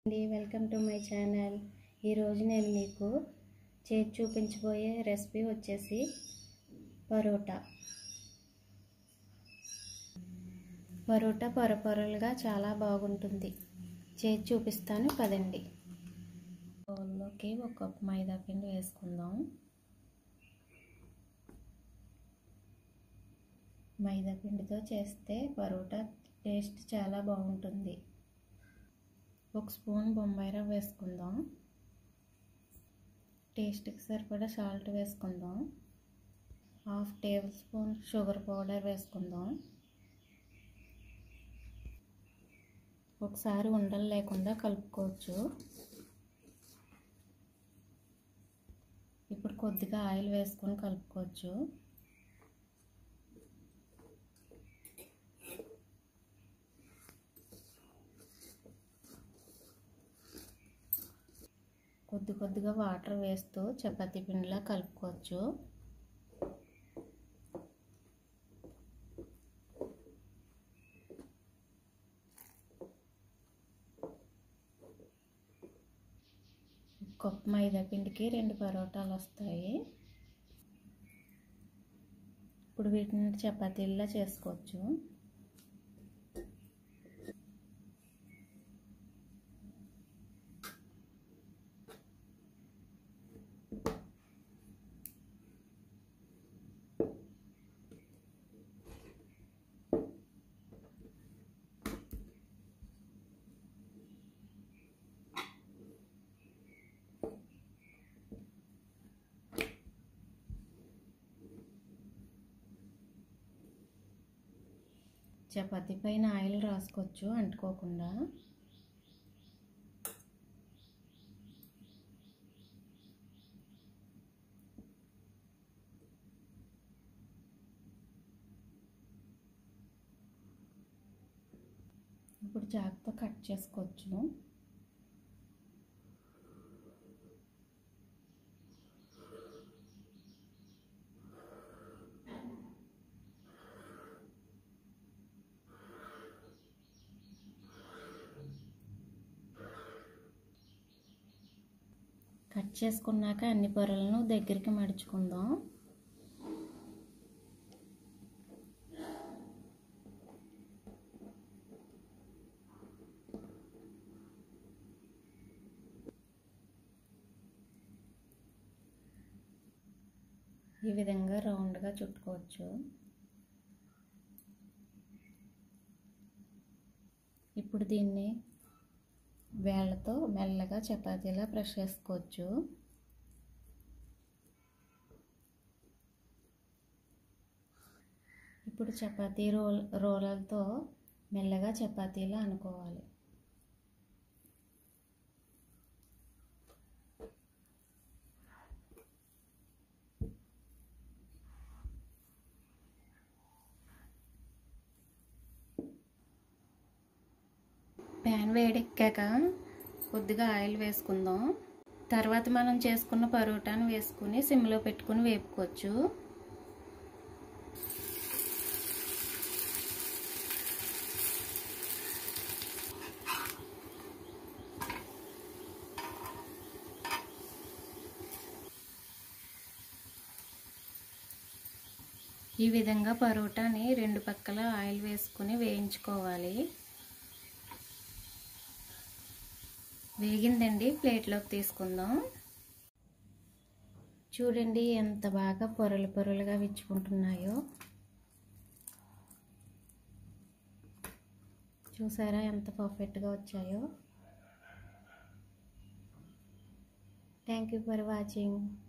అండి welcome to my channel ఈరోజు నేను మీకు చేసి చూపించబోయే రెసిపీ వచ్చేసి పరోటా పరోటా పొర పొరలుగా చాలా బాగుంటుంది చేసి చూపిస్తాను పదండి బౌల్లోకి ఒక కప్పు మైదా పిండి వేసుకుందాం మైదా పిండితో చేస్తే పరోటా టేస్ట్ చాలా బాగుంటుంది ఒక స్పూన్ బొంబాయి రవ్వ వేసుకుందాం టేస్ట్కి సరిపడా సాల్ట్ వేసుకుందాం half tablespoon sugar powder వేసుకుందాం ఒకసారి ఉండలు లేకుండా కలుపుకోవచ్చు ఇప్పుడు కొద్దిగా ఆయిల్ వేసుకొని కలుపుకోవచ్చు కొద్ది కొద్దిగా వాటర్ వేస్తూ చపాతీ పిండిలా కలుపుకోవచ్చు కప్పు మైదా పిండికి రెండు పరోటాలు వస్తాయి ఇప్పుడు వీటిని చపాతీల్లా చేసుకోవచ్చు చపాతీ పైన ఆయిల్ రాసుకోవచ్చు అంటుకోకుండా ఇప్పుడు చాకుతో కట్ చేసుకోవచ్చు కట్ చేసుకున్నాక అన్ని పొరలను దగ్గరికి మడుచుకుందాం ఈ విధంగా రౌండ్గా చుట్టుకోవచ్చు ఇప్పుడు దీన్ని వేళ్ళతో మెల్లగా చపాతీలా ప్రెస్ చేసుకోవచ్చు ఇప్పుడు చపాతీ రోల్ రోలర్తో మెల్లగా చపాతీలా అనుకోవాలి ప్యాన్ వేడెక్కాక కొద్దిగా ఆయిల్ వేసుకుందాం తర్వాత మనం చేసుకున్న పరోటాను వేసుకుని సిమ్లో పెట్టుకుని వేపుకోవచ్చు ఈ విధంగా పరోటాని రెండు పక్కల ఆయిల్ వేసుకుని వేయించుకోవాలి వేగిందండి ప్లేట్లోకి తీసుకుందాం చూడండి ఎంత బాగా పొరలు పొరలుగా విచ్చుకుంటున్నాయో చూసారా ఎంత పర్ఫెక్ట్గా వచ్చాయో థ్యాంక్ యూ ఫర్ వాచింగ్